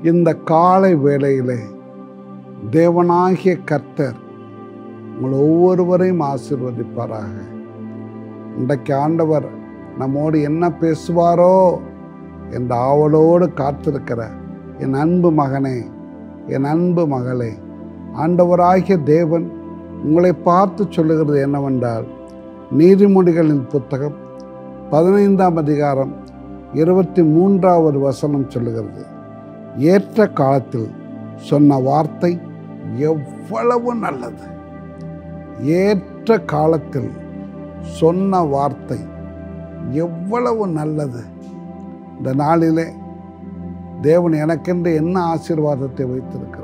இந்த காலை வேளையிலே தேவனாகிய கர்த்தர் உங்கள் ஒவ்வொருவரையும் ஆசீர்வதிப்பாராக இன்றைக்கு ஆண்டவர் நம்மோடு என்ன பேசுவாரோ என்ற ஆவலோடு காத்திருக்கிற என் அன்பு மகனே என் அன்பு மகளே ஆண்டவராகிய தேவன் உங்களை பார்த்து சொல்லுகிறது என்னவென்றால் நீதிமொழிகளின் புத்தகம் பதினைந்தாம் அதிகாரம் இருபத்தி மூன்றாவது வசனம் சொல்லுகிறது ஏற்ற காலத்தில் சொன்ன வார்த்தை எவ்வளவு நல்லது ஏற்ற காலத்தில் சொன்ன வார்த்தை எவ்வளவு நல்லது இந்த நாளிலே தேவன் எனக்கென்று என்ன ஆசீர்வாதத்தை வைத்திருக்கிறார்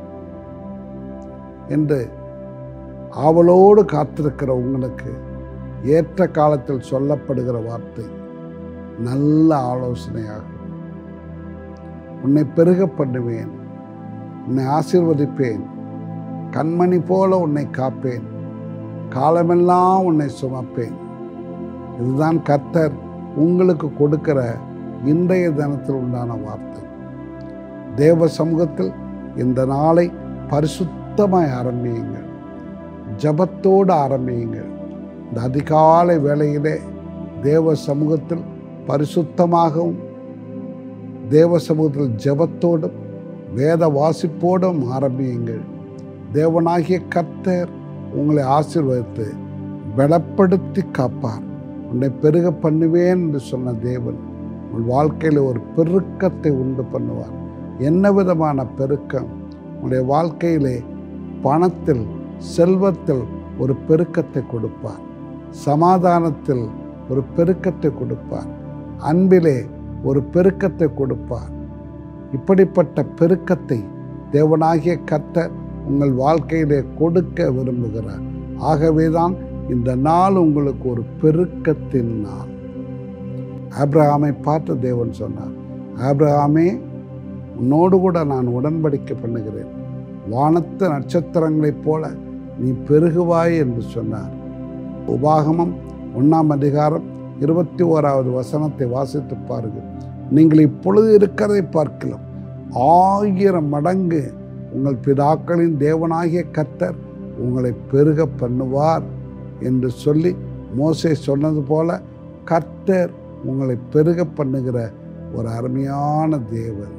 என்று ஆவலோடு காத்திருக்கிற உங்களுக்கு ஏற்ற காலத்தில் சொல்லப்படுகிற வார்த்தை நல்ல ஆலோசனையாகும் உன்னை பெருக பண்ணுவேன் உன்னை ஆசீர்வதிப்பேன் கண்மணி போல உன்னை காப்பேன் காலமெல்லாம் உன்னை சுமப்பேன் இதுதான் கர்த்தர் உங்களுக்கு கொடுக்கிற இன்றைய தினத்தில் உண்டான வார்த்தை தேவ சமூகத்தில் இந்த நாளை பரிசுத்தமாய் ஆரம்பியுங்கள் ஜபத்தோடு ஆரம்பியுங்கள் இந்த அதிகாலை வேளையிலே தேவ சமூகத்தில் பரிசுத்தமாகவும் தேவ சமூகத்தில் ஜபத்தோடும் வேத வாசிப்போடும் ஆரம்பியுங்கள் தேவனாகிய கர்த்தர் உங்களை ஆசீர்வதித்து பலப்படுத்தி காப்பார் உன்னை பெருக பண்ணுவேன் என்று சொன்ன தேவன் உங்கள் வாழ்க்கையில் ஒரு பெருக்கத்தை உண்டு பண்ணுவார் என்ன விதமான பெருக்கம் உங்களுடைய வாழ்க்கையிலே பணத்தில் செல்வத்தில் ஒரு பெருக்கத்தை கொடுப்பார் சமாதானத்தில் ஒரு பெருக்கத்தை கொடுப்பார் அன்பிலே ஒரு பெருக்கத்தை கொடுப்பார் இப்படிப்பட்ட பெருக்கத்தை தேவனாகிய கர்த்தர் உங்கள் வாழ்க்கையிலே கொடுக்க விரும்புகிறார் ஆகவேதான் இந்த நாள் உங்களுக்கு ஒரு பெருக்கத்தின் நாள் ஆப்ரஹாமை பார்த்து தேவன் சொன்னார் ஆப்ரஹாமே உன்னோடு கூட நான் உடன்படிக்கை பண்ணுகிறேன் வானத்து நட்சத்திரங்களைப் போல நீ பெருகுவாய் என்று சொன்னார் உபாகமம் ஒன்றாம் அதிகாரம் இருபத்தி ஓராவது வசனத்தை வாசித்து பாருங்கள் நீங்கள் இப்பொழுது இருக்கிறதை பார்க்கலாம் ஆயிரம் மடங்கு உங்கள் பிதாக்களின் தேவனாகிய கர்த்தர் உங்களை பெருக பண்ணுவார் என்று சொல்லி மோசே சொன்னது போல கர்த்தர் உங்களை பெருக பண்ணுகிற ஒரு அருமையான தேவன்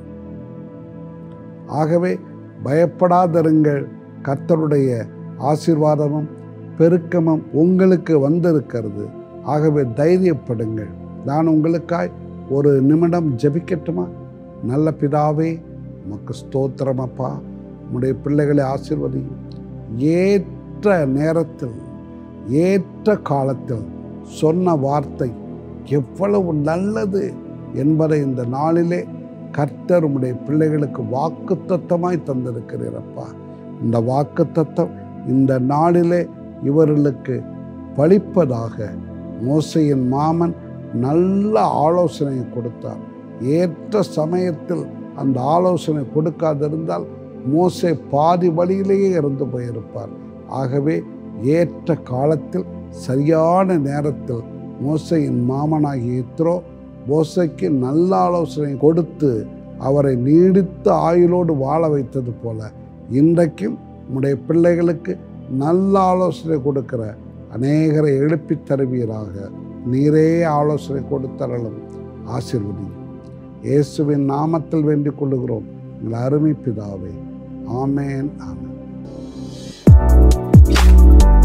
ஆகவே பயப்படாதிருங்கள் கர்த்தருடைய ஆசீர்வாதமும் பெருக்கமும் உங்களுக்கு வந்திருக்கிறது ஆகவே தைரியப்படுங்கள் நான் உங்களுக்காய் ஒரு நிமிடம் ஜெபிக்கட்டுமா நல்ல பிதாவே உமக்கு ஸ்தோத்திரமப்பா உம்முடைய பிள்ளைகளை ஆசீர்வதியும் ஏற்ற நேரத்தில் ஏற்ற காலத்தில் சொன்ன வார்த்தை எவ்வளவு நல்லது என்பதை இந்த நாளிலே கர்த்தர் உம்முடைய பிள்ளைகளுக்கு வாக்குத்தத்தமாய் தந்திருக்கிறீரப்பா இந்த வாக்குத்தத்தம் இந்த நாளிலே இவர்களுக்கு பழிப்பதாக மோசையின் மாமன் நல்ல ஆலோசனை கொடுத்தார் ஏற்ற சமயத்தில் அந்த ஆலோசனை கொடுக்காதிருந்தால் மோசே பாதி வழியிலேயே இறந்து போயிருப்பார் ஆகவே ஏற்ற காலத்தில் சரியான நேரத்தில் மோசையின் மாமனாகிய இத்ரோ மோசைக்கு நல்ல ஆலோசனை கொடுத்து அவரை நீடித்த ஆயுளோடு வாழ வைத்தது போல இன்றைக்கும் உம்முடைய பிள்ளைகளுக்கு நல்ல ஆலோசனை கொடுக்கிற அநேகரை எழுப்பித் தருவீராக நீரே ஆலோசனை கொடுத்தரலும் ஆசிர்வதி இயேசுவின் நாமத்தில் வேண்டிக் கொள்ளுகிறோம் எங்கள் அருமை பிதாவே ஆமேன் ஆமேன்